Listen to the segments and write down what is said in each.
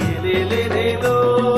ஏலேலேலேலோ.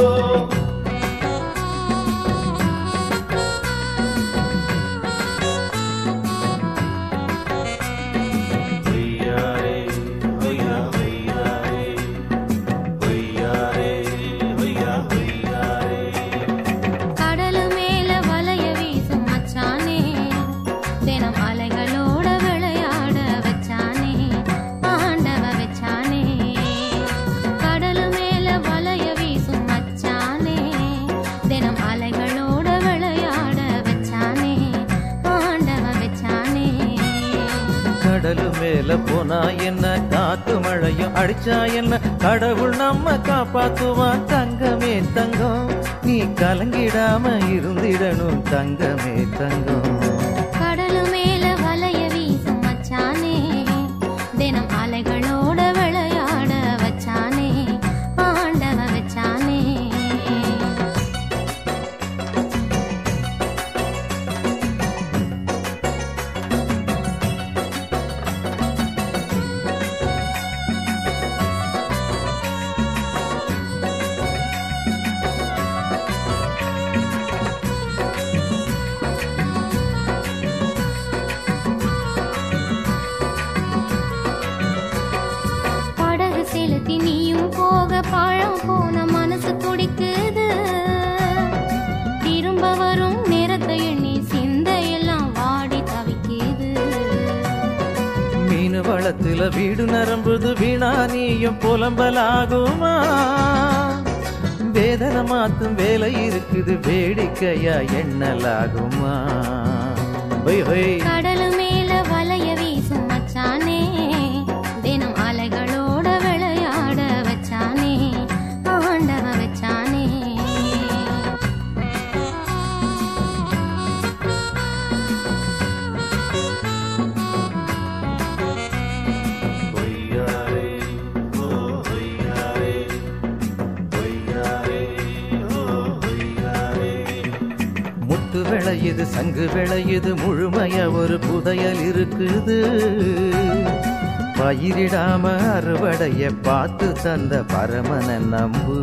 ஒய்யாரே, ஒய்யா, ஒய்யாரே. ஒய்யாரே, ஒய்யா, ஒய்யாரே. கடலு மேல வலைய வீசும் மச்சானே தினம் அலைகளோட விளையாட வச்சானே ஆண்டவ வச்சானே கடலு மேல வலைய வீசும் மச்சானே தினம் அலைகளோட விளையாட வச்சானே ஆண்டவ வச்சானே கடலு மேல போனா என்ன காத்து மழையும் அடிச்சா என்ன கடவுள் நம்ம காப்பாத்துவான் தங்கமே தங்கம் நீ கலங்கிடாம இருந்திடணும் தங்கமே தங்கம் கடலு மேல வலைய வீசும் மச்சானே தினம் அலைகளோட விளையாட வச்சானே ஆண்டவ வச்சானே படகு செலுத்தி நீயும் போக பழம் போன மனசு துடிக்குது திரும்ப வரும் நேரத்தை எண்ணி சிந்தையெல்லாம் வாடி தவிக்குது மீன் வளத்துல வீடு நரம்புது வீணா நீயும் புலம்பலாகுமா வேதனை மாத்தும் வேலை இருக்குது வேடிக்கையா எண்ணலாகுமா ஹொய் ஹொய் கடலு மேல வலைய வீசும் மச்சானே தினம் அலைகளோட விளையாட வச்சானே ஆண்டவ வச்சானே ஒய்யாரே, ஓ, ஒய்யாரே. ஒய்யாரே, ஓ, ஒய்யாரே. முத்து விளையுது சங்கு விளையுது முழுமைய ஒரு புதையல் இருக்குது பயிரிடாம அறுவடைய பார்த்து தந்த பரமன நம்பு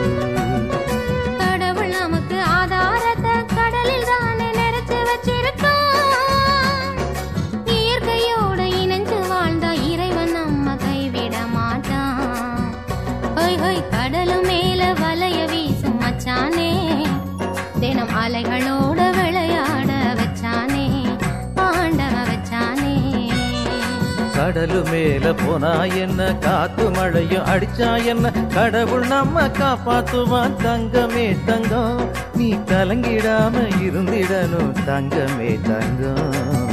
கடவுள் நமக்கு ஆதாரத்தை கடலில் தானே நிறைச்சு வச்சிருக்கான் இயற்கையோட இணைஞ்சு வாழ்ந்தா இறைவன் நம்ம கைவிட மாட்டான் ஹொய் ஹொய் கடலு மேல வலைய வீசும் மச்சானே தினம் அலைகளோட விளையாட வச்சானே ஆண்டவ வச்சானே கடலு மேல போனா என்ன காத்து மழையும் அடிச்சா என்ன கடவுள் நம்ம காப்பாத்துவான் தங்கமே தங்கம் நீ கலங்கிடாம இருந்திடணும் தங்கமே தங்கம்